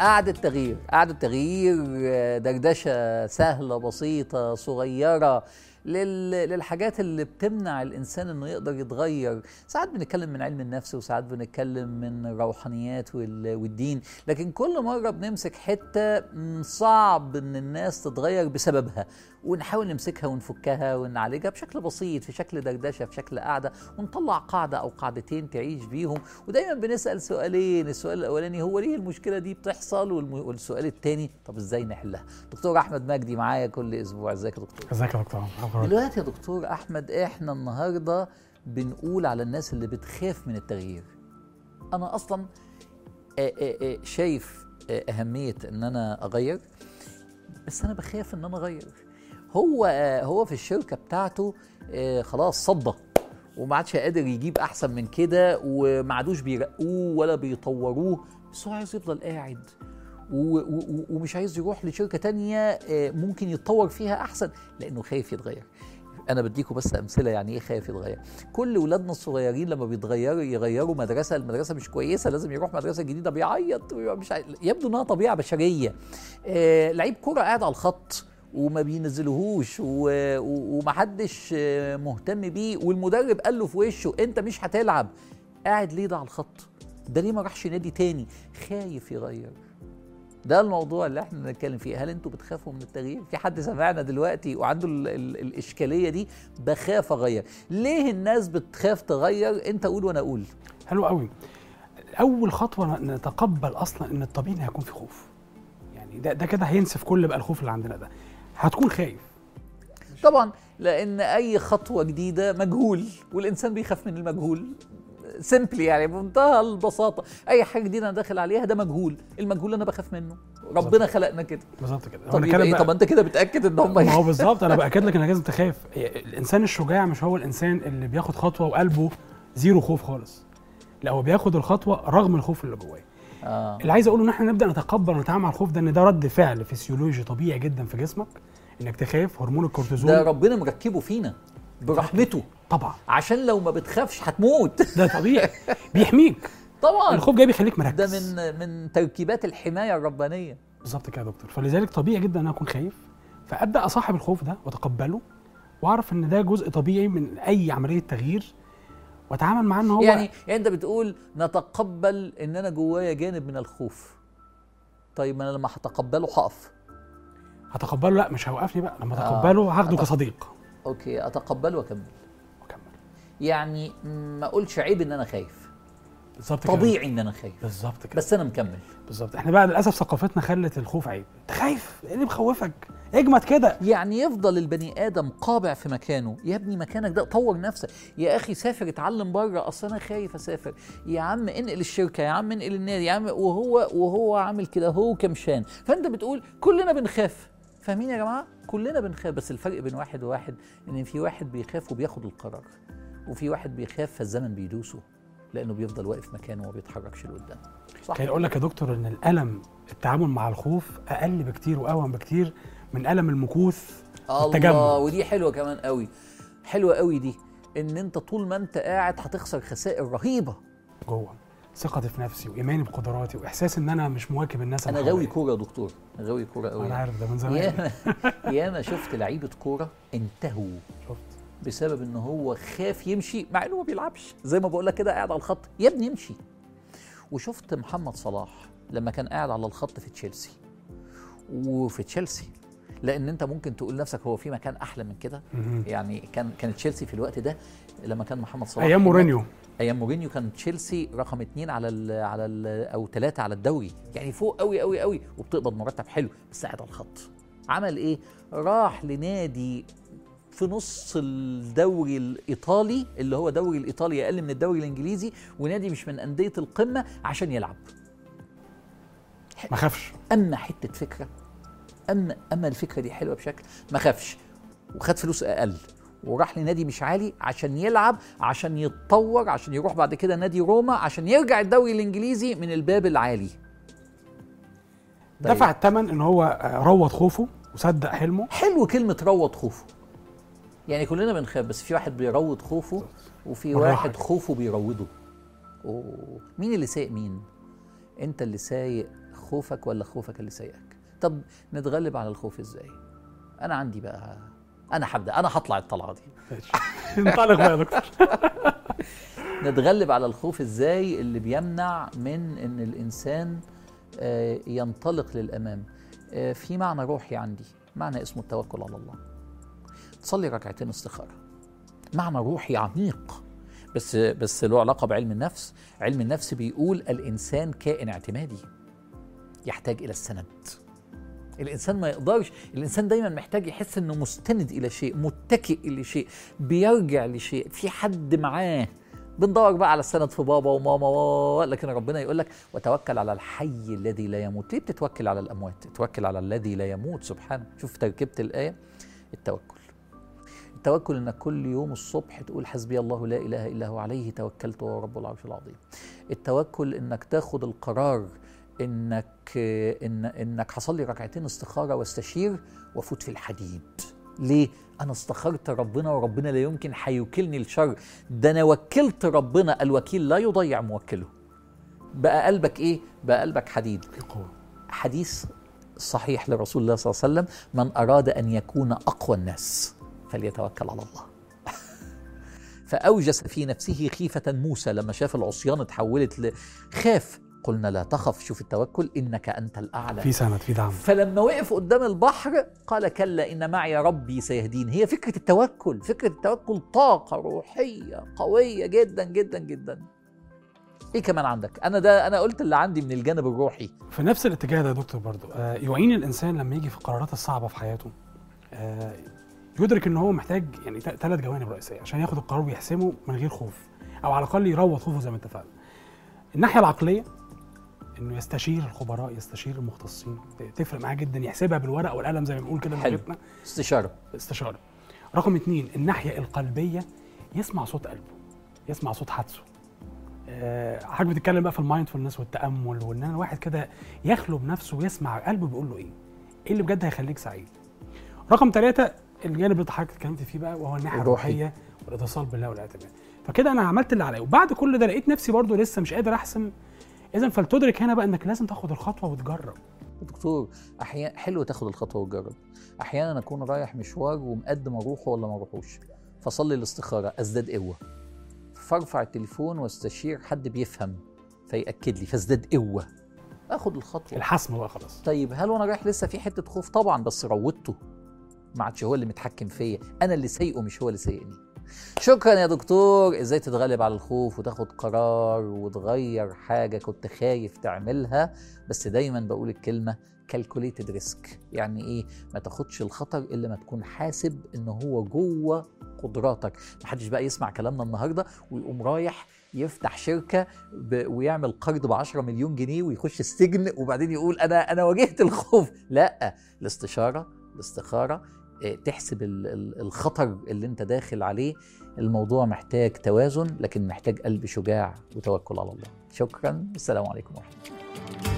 قعدة تغيير قعدة تغيير آه، دردشة سهلة بسيطة صغيرة لل... للحاجات اللي بتمنع الانسان انه يقدر يتغير ساعات بنتكلم من علم النفس وساعات بنتكلم من الروحانيات وال... والدين لكن كل مره بنمسك حته م، صعب ان الناس تتغير بسببها ونحاول نمسكها ونفكها ونعالجها بشكل بسيط في شكل دردشه في شكل قعده ونطلع قاعده او قاعدتين تعيش بيهم ودايما بنسال سؤالين السؤال الاولاني هو ليه المشكله دي بتحصل والم... والسؤال الثاني طب ازاي نحلها دكتور احمد مجدي معايا كل اسبوع ازيك يا دكتور ازيك يا دكتور أخبارك؟ دلوقتي يا دكتور احمد احنا النهارده بنقول على الناس اللي بتخاف من التغيير انا اصلا آه، آه، آه، شايف آه، اهميه ان انا اغير بس انا بخاف ان انا اغير هو آه، هو في الشركه بتاعته آه، خلاص صدى وما عادش قادر يجيب احسن من كده وما عادوش بيرقوه ولا بيطوروه بس هو عايز يفضل قاعد و- و- ومش عايز يروح لشركه تانية آه، ممكن يتطور فيها احسن لانه خايف يتغير انا بديكم بس امثله يعني ايه خايف يتغير كل ولادنا الصغيرين لما بيتغيروا يغيروا مدرسه المدرسه مش كويسه لازم يروح مدرسه جديده بيعيط ويبقى مش عاي... يبدو انها طبيعه بشريه آه لعيب كره قاعد على الخط وما بينزلهوش و... و... ومحدش آه، مهتم بيه والمدرب قال له في وشه انت مش هتلعب قاعد ليه ده على الخط ده ليه ما راحش نادي تاني خايف يغير ده الموضوع اللي احنا بنتكلم فيه هل انتوا بتخافوا من التغيير في حد سمعنا دلوقتي وعنده ال ال الاشكاليه دي بخاف اغير ليه الناس بتخاف تغير انت قول وانا اقول حلو قوي اول خطوه ن- نتقبل اصلا ان الطبيعي إن هيكون في خوف يعني ده ده كده هينسف كل بقى الخوف اللي عندنا ده هتكون خايف طبعا لان اي خطوه جديده مجهول والانسان بيخاف من المجهول سيمبلي يعني بمنتهى البساطه اي حاجه جديده انا داخل عليها ده مجهول المجهول انا بخاف منه ربنا خلقنا كده بالظبط كده طب أنا يبقى كده ايه بقى- طب انت كده بتاكد ان هم ما هو بالظبط انا باكد لك انك لازم تخاف الانسان الشجاع مش هو الانسان اللي بياخد خطوه وقلبه زيرو خوف خالص لا هو بياخد الخطوه رغم الخوف اللي جواه آه. اللي عايز اقوله ان احنا نبدا نتقبل ونتعامل مع الخوف ده ان ده رد فعل فسيولوجي طبيعي جدا في جسمك انك تخاف هرمون الكورتيزول ده ربنا مركبه فينا برحمته طبعا عشان لو ما بتخافش هتموت ده طبيعي بيحميك طبعا الخوف جاي بيخليك ده مركز من من تركيبات الحمايه الربانيه بالظبط كده يا دكتور فلذلك طبيعي جدا ان انا اكون خايف فابدا اصاحب الخوف ده واتقبله واعرف ان ده جزء طبيعي من اي عمليه تغيير واتعامل معاه ان هو يعني يعني انت بتقول نتقبل ان انا جوايا جانب من الخوف طيب ما انا لما هتقبله هقف هتقبله لا مش هيوقفني بقى لما آه. اتقبله هاخده أتق- كصديق اوكي اتقبله واكمل وأكمل. يعني ما اقولش عيب ان انا خايف بالظبط كده طبيعي ان انا خايف بالظبط كده بس انا مكمل بالظبط احنا بقى للاسف ثقافتنا خلت الخوف عيب انت خايف ايه اللي مخوفك اجمد كده يعني يفضل البني ادم قابع في مكانه يا ابني مكانك ده طور نفسك يا اخي سافر اتعلم بره اصل انا خايف اسافر يا عم انقل الشركه يا عم انقل النادي يا عم وهو وهو عامل كده هو كمشان فانت بتقول كلنا بنخاف فاهمين يا جماعه كلنا بنخاف بس الفرق بين واحد وواحد ان في واحد بيخاف وبياخد القرار وفي واحد بيخاف فالزمن بيدوسه لانه بيفضل واقف مكانه وما بيتحركش لقدام صح كان يقول لك يا دكتور ان الالم التعامل مع الخوف اقل بكتير واهون بكتير من الم المكوث الله التجمد. ودي حلوه كمان قوي حلوه قوي دي ان انت طول ما انت قاعد هتخسر خسائر رهيبه جوه ثقتي في نفسي وايماني بقدراتي واحساس ان انا مش مواكب الناس انا اللي غاوي حواليا. كوره يا دكتور أنا غاوي كوره قوي انا عارف ده من زمان ياما ياما شفت لعيبه كوره انتهوا شفت بسبب ان هو خاف يمشي مع انه ما بيلعبش زي ما بقول لك كده قاعد على الخط يا ابني امشي وشفت محمد صلاح لما كان قاعد على الخط في تشيلسي وفي تشيلسي لان انت ممكن تقول نفسك هو في مكان احلى من كده مهم. يعني كان كان تشيلسي في الوقت ده لما كان محمد صلاح ايام هناك. مورينيو ايام مورينيو كان تشيلسي رقم اثنين على ال على ال او ثلاثه على الدوري يعني فوق قوي قوي قوي وبتقبض مرتب حلو بس قاعد على الخط عمل ايه راح لنادي في نص الدوري الايطالي اللي هو دوري الايطالي اقل من الدوري الانجليزي ونادي مش من انديه القمه عشان يلعب ما خافش اما حته فكره اما اما الفكره دي حلوه بشكل ما خافش وخد فلوس اقل وراح لنادي مش عالي عشان يلعب عشان يتطور عشان يروح بعد كده نادي روما عشان يرجع الدوري الانجليزي من الباب العالي طيب. دفع الثمن ان هو روض خوفه وصدق حلمه حلو كلمه روض خوفه يعني كلنا بنخاف بس في واحد بيروض خوفه وفي بالراحة واحد كده. خوفه بيروضه أوه. مين اللي سايق مين انت اللي سايق خوفك ولا خوفك اللي سايقك طب نتغلب على الخوف ازاي انا عندي بقى انا هبدا انا هطلع الطلعه دي ماشي انطلق بقى يا دكتور نتغلب على الخوف ازاي اللي بيمنع من ان الانسان آه، ينطلق للامام آه، في معنى روحي عندي معنى اسمه التوكل على الله تصلي ركعتين استخاره معنى روحي عميق بس بس له علاقه بعلم النفس علم النفس بيقول الانسان كائن اعتمادي يحتاج الى السند الانسان ما يقدرش الانسان دايما محتاج يحس انه مستند الى شيء متكئ الى شيء بيرجع لشيء في حد معاه بندور بقى على السند في بابا وماما و... لكن ربنا يقول لك وتوكل على الحي الذي لا يموت ليه بتتوكل على الاموات توكل على الذي لا يموت سبحانه شوف تركيبه الايه التوكل التوكل انك كل يوم الصبح تقول حسبي الله لا اله الا هو عليه توكلت وهو رب العرش العظيم التوكل انك تاخد القرار انك إن انك هصلي ركعتين استخاره واستشير وافوت في الحديد ليه انا استخرت ربنا وربنا لا يمكن هيوكلني الشر ده انا وكلت ربنا الوكيل لا يضيع موكله بقى قلبك ايه بقى قلبك حديد في قوه حديث صحيح لرسول الله صلى الله عليه وسلم من أراد أن يكون أقوى الناس فليتوكل على الله فأوجس في نفسه خيفة موسى لما شاف العصيان اتحولت ل خاف قلنا لا تخف شوف التوكل إنك أنت الأعلى في سند في دعم فلما وقف قدام البحر قال كلا إن معي ربي سيهدين هي فكرة التوكل فكرة التوكل طاقة روحية قوية جدا جدا جدا ايه كمان عندك انا ده انا قلت اللي عندي من الجانب الروحي في نفس الاتجاه ده يا دكتور برضو آه يعين الانسان لما يجي في القرارات الصعبه في حياته آه يدرك ان هو محتاج يعني ثلاث جوانب رئيسيه عشان ياخد القرار ويحسمه من غير خوف او على الاقل يروض خوفه زي ما اتفقنا الناحيه العقليه انه يستشير الخبراء يستشير المختصين تفرق معاه جدا يحسبها بالورقه والقلم زي ما بنقول كده حلو. لغتنا استشاره استشاره رقم اتنين الناحيه القلبيه يسمع صوت قلبه يسمع صوت حدسه آه، حضرتك بتتكلم بقى في المايندفولنس والتامل وان انا الواحد كده يخلو بنفسه ويسمع قلبه بيقول له ايه ايه اللي بجد هيخليك سعيد رقم ثلاثة الجانب اللي حضرتك اتكلمت فيه بقى وهو الناحيه الروحي. الروحيه والاتصال بالله والاعتماد فكده انا عملت اللي عليا وبعد كل ده لقيت نفسي برضو لسه مش قادر احسم اذا فلتدرك هنا بقى انك لازم تاخد الخطوه وتجرب دكتور احيانا حلو تاخد الخطوه وتجرب احيانا اكون رايح مشوار ومقدم اروحه ولا ما اروحوش فصلي الاستخاره ازداد قوه فارفع التليفون واستشير حد بيفهم فياكد لي فازداد قوه اخد الخطوه الحسم بقى خلاص طيب هل وانا رايح لسه في حته خوف طبعا بس روضته ما عادش هو اللي متحكم فيا انا اللي سايقه مش هو اللي سايقني شكرا يا دكتور ازاي تتغلب على الخوف وتاخد قرار وتغير حاجه كنت خايف تعملها بس دايما بقول الكلمه كالكوليتد ريسك يعني ايه ما تاخدش الخطر الا ما تكون حاسب ان هو جوه قدراتك محدش بقى يسمع كلامنا النهارده ويقوم رايح يفتح شركه ب... ويعمل قرض ب 10 مليون جنيه ويخش السجن وبعدين يقول انا انا واجهت الخوف لا الاستشاره الاستخاره آه، تحسب ال- ال- الخطر اللي انت داخل عليه الموضوع محتاج توازن لكن محتاج قلب شجاع وتوكل على الله شكرا السلام عليكم ورحمه الله